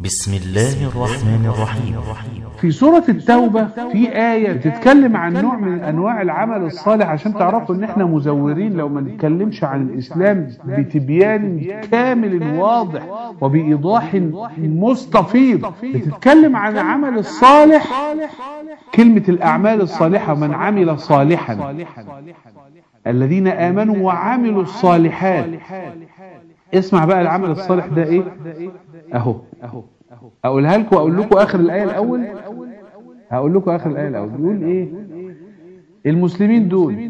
بسم الله الرحمن الرحيم في سورة التوبة في آية بتتكلم عن نوع من أنواع العمل الصالح عشان تعرفوا إن إحنا مزورين لو ما نتكلمش عن الإسلام بتبيان كامل واضح وبإيضاح مستفيض بتتكلم عن العمل الصالح كلمة الأعمال الصالحة من عمل صالحا الذين آمنوا وعملوا الصالحات اسمع بقى العمل الصالح ده ايه اهو اقولها لكم اقول لكم اخر الايه الاول هقول لكم اخر الايه الاول بيقول ايه المسلمين دول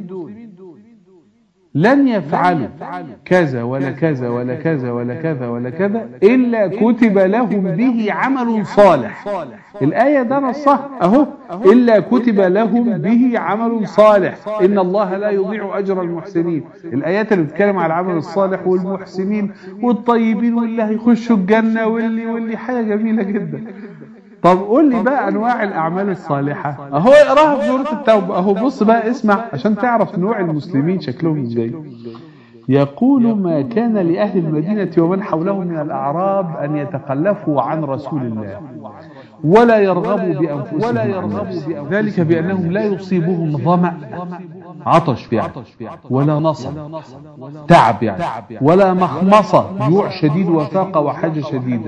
لن يفعلوا كذا ولا كذا ولا كذا ولا كذا ولا كذا إلا كتب لهم به عمل صالح الآية ده نصها أهو إلا كتب لهم به عمل صالح إن الله لا يضيع أجر المحسنين الآيات اللي بتتكلم على العمل الصالح والمحسنين والطيبين واللي هيخشوا الجنة واللي واللي حاجة جميلة جدا طب قول لي بقى انواع الاعمال الصالحه اهو اقراها في سوره التوبه اهو بص بقى اسمع عشان تعرف نوع المسلمين شكلهم ازاي يقول ما كان لاهل المدينه ومن حولهم من الاعراب ان يتخلفوا عن رسول الله ولا يرغبوا بانفسهم ولا يرغبوا ذلك بانهم لا يصيبهم ظمأ عطش يعني ولا نصب تعب يعني ولا مخمصة جوع شديد وفاقة وحاجة شديدة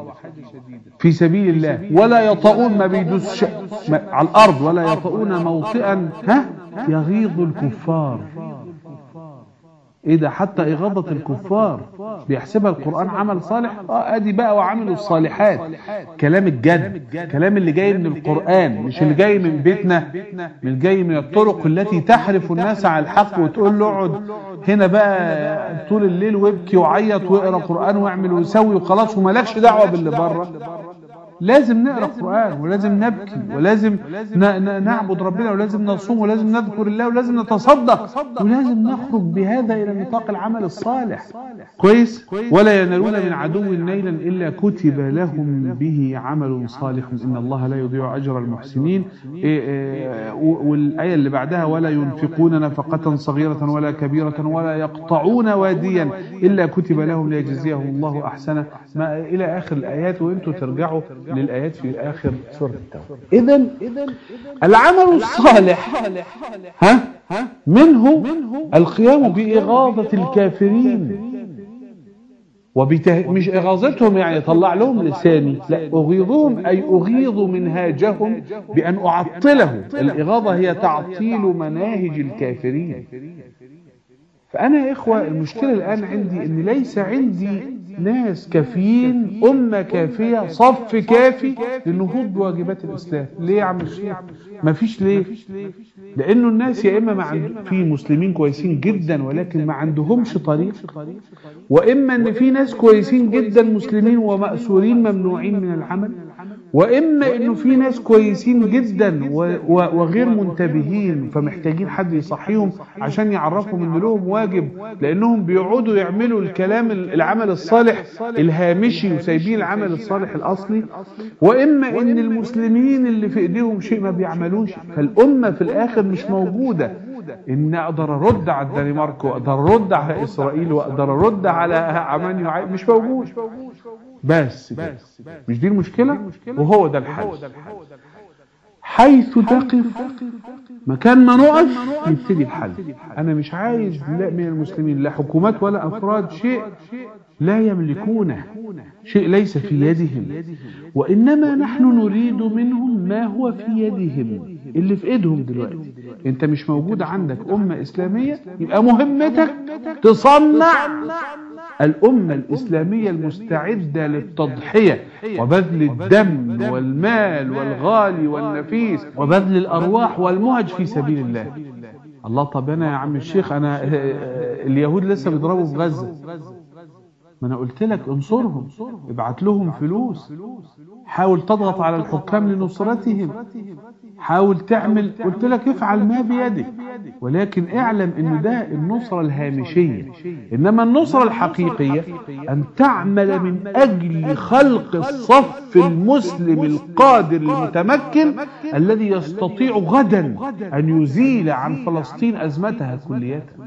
في سبيل الله ولا يطؤون ما بيدوس على الأرض ولا يطؤون موطئا ها يغيظ الكفار ايه ده حتى اغاظة الكفار بيحسبها القرآن عمل صالح اه ادي بقى وعملوا الصالحات كلام الجد كلام اللي جاي من القرآن مش اللي جاي من بيتنا من جاي من الطرق التي تحرف الناس على الحق وتقول له اقعد هنا بقى طول الليل وابكي وعيط واقرا قرآن واعمل وسوي وخلاص ومالكش دعوة باللي بره لازم نقرا قرآن ولازم نبكي ولازم نعبد ربنا ولازم نصوم ولازم نذكر الله ولازم نتصدق ولازم نخرج بهذا إلى نطاق العمل الصالح كويس ولا ينالون من عدو نيلا إلا كتب لهم به عمل صالح إن الله لا يضيع أجر المحسنين والآية اللي بعدها ولا ينفقون نفقة صغيرة ولا كبيرة ولا يقطعون واديا إلا كتب لهم ليجزيهم الله أحسن ما إلى آخر الآيات وإنتوا ترجعوا للآيات في آخر سورة التوبة إذا العمل الصالح ها منه القيام بإغاظة الكافرين وبته... مش إغاظتهم يعني طلع لهم لساني لا أغيظهم أي أغيظ منهاجهم بأن أعطله الإغاظة هي تعطيل مناهج الكافرين فأنا يا إخوة المشكلة الآن عندي أن ليس عندي ناس كافيين أمة كافية صف كافي للنهوض بواجبات الإسلام ليه يا عم الشيخ ما فيش ليه لأنه الناس يا إما ما عند... في مسلمين كويسين جدا ولكن ما عندهمش طريق وإما أن في ناس كويسين جدا مسلمين ومأسورين ممنوعين من العمل وإما أنه في ناس كويسين جدا و... و... وغير منتبهين فمحتاجين حد يصحيهم عشان يعرفهم أن لهم واجب لأنهم بيقعدوا يعملوا الكلام العمل الصالح الهامشي وسايبين العمل الصالح الأصلي وإما أن المسلمين اللي في إيديهم شيء ما بيعملوش فالأمة في الآخر مش موجودة ان اقدر ارد على الدنمارك واقدر ارد على اسرائيل واقدر ارد على عمان مش موجود بس كده مش دي المشكلة وهو ده الحل حيث تقف مكان ما نقف يبتدي الحل انا مش عايز لا من المسلمين لا حكومات ولا افراد شيء لا يملكونه شيء ليس في يدهم وإنما نحن نريد منهم ما هو في يدهم اللي في ايدهم دلوقتي انت مش موجود عندك أمة إسلامية يبقى مهمتك تصنع الأمة الإسلامية المستعدة للتضحية وبذل الدم والمال والغالي والنفيس وبذل الأرواح والمهج في سبيل الله الله طب أنا يا عم الشيخ أنا اليهود لسه بيضربوا في غزة ما انا قلت لك انصرهم ابعت لهم فلوس حاول تضغط على الحكام لنصرتهم حاول تعمل قلت لك افعل ما بيدك ولكن اعلم ان ده النصرة الهامشية انما النصرة الحقيقية ان تعمل من اجل خلق الصف المسلم القادر المتمكن الذي يستطيع غدا ان يزيل عن فلسطين ازمتها كليتها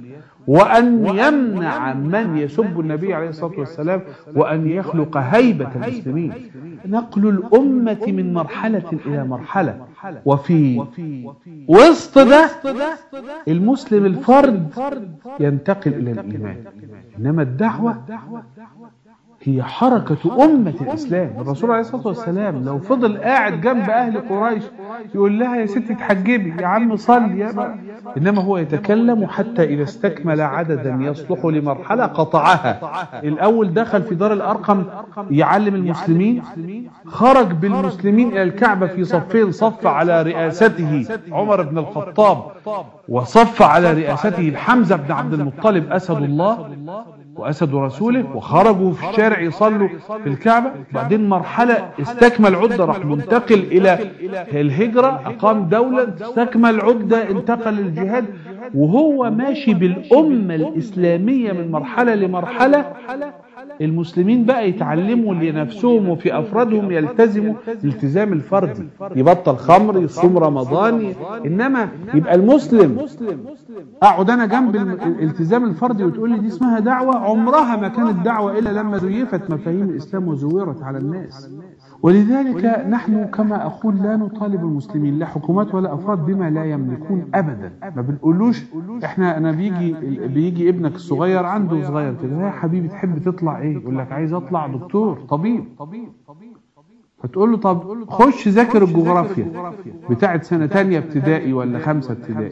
وأن يمنع من يسب النبي عليه الصلاة والسلام وأن يخلق هيبة المسلمين نقل الأمة من مرحلة إلى مرحلة وفي وسط ده المسلم الفرد ينتقل إلى الإيمان إنما الدعوة هي حركة أمة الإسلام الرسول عليه الصلاة والسلام لو فضل قاعد جنب أهل قريش يقول لها يا ستي تحجبي يا عم صلي يا بقى. إنما هو يتكلم حتى إذا استكمل عددا يصلح لمرحلة قطعها الأول دخل في دار الأرقم يعلم المسلمين خرج بالمسلمين إلى الكعبة في صفين صف على رئاسته عمر بن الخطاب وصف على رئاسته الحمزة بن عبد المطلب أسد الله وأسد رسوله وخرجوا في الشارع يصلوا في الكعبة بعدين مرحلة استكمل عدة راح منتقل إلى الهجرة أقام دولة استكمل عدة انتقل للجهاد وهو ماشي بالأمة الإسلامية من مرحلة لمرحلة المسلمين بقى يتعلموا لنفسهم وفي أفرادهم يلتزموا الالتزام الفردي يبطل خمر يصوم رمضان إنما يبقى المسلم أقعد أنا جنب الالتزام الفردي وتقول لي دي اسمها دعوة عمرها ما كانت دعوة إلا لما زيفت مفاهيم الإسلام وزورت على الناس ولذلك نحن كما أقول لا نطالب المسلمين لا حكومات ولا أفراد بما لا يملكون أبدا ما بنقولوش إحنا أنا بيجي بيجي ابنك الصغير عنده صغير كده يا حبيبي تحب تطلع إيه يقول لك عايز أطلع دكتور طبيب فتقول له طب خش ذاكر الجغرافيا بتاعت سنة تانية ابتدائي ولا خمسة ابتدائي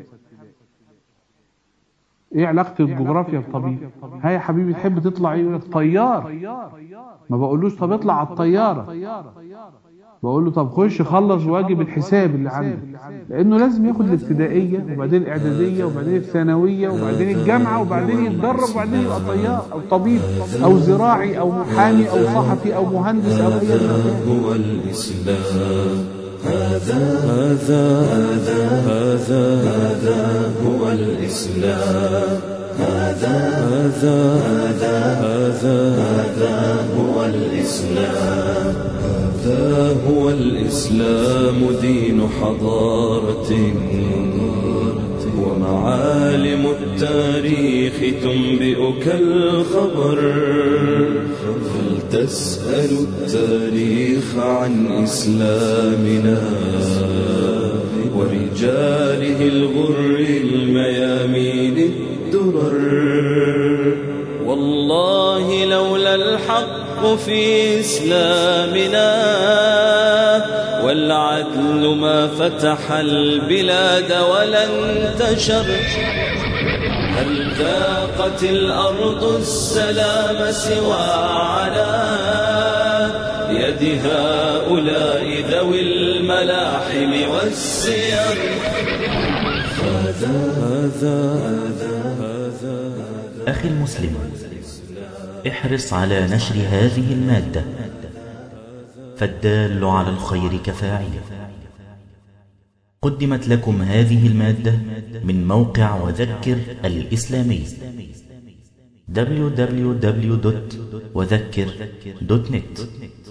ايه علاقة الجغرافيا بطبيب ها يا حبيبي تحب تطلع ايه يقول لك طيار ما بقولوش طب اطلع على الطيارة بقول له طب خش خلص واجب الحساب اللي عندك لانه لازم ياخد الابتدائية وبعدين الاعدادية وبعدين الثانوية وبعدين الجامعة وبعدين يتدرب وبعدين يبقى طيار او طبيب او زراعي او محامي او صحفي او مهندس او اي هو الإسلام هذا هذا هذا هذا هو الإسلام هذا هذا هذا هذا هو الإسلام هذا هو الإسلام دين حضارة ومعالم التاريخ تنبئك الخبر فلتسأل التاريخ عن إسلامنا ورجاله الغر الميامين الدرر والله لولا الحق في إسلامنا والعدل ما فتح البلاد ولا انتشر هل ذاقت الأرض السلام سوى على يد هؤلاء ذوي الملاحم والسير هذا هذا هذا أخي المسلم احرص على نشر هذه المادة فالدال على الخير كفاعله قدمت لكم هذه المادة من موقع وذكر الإسلامي www.وذكر.net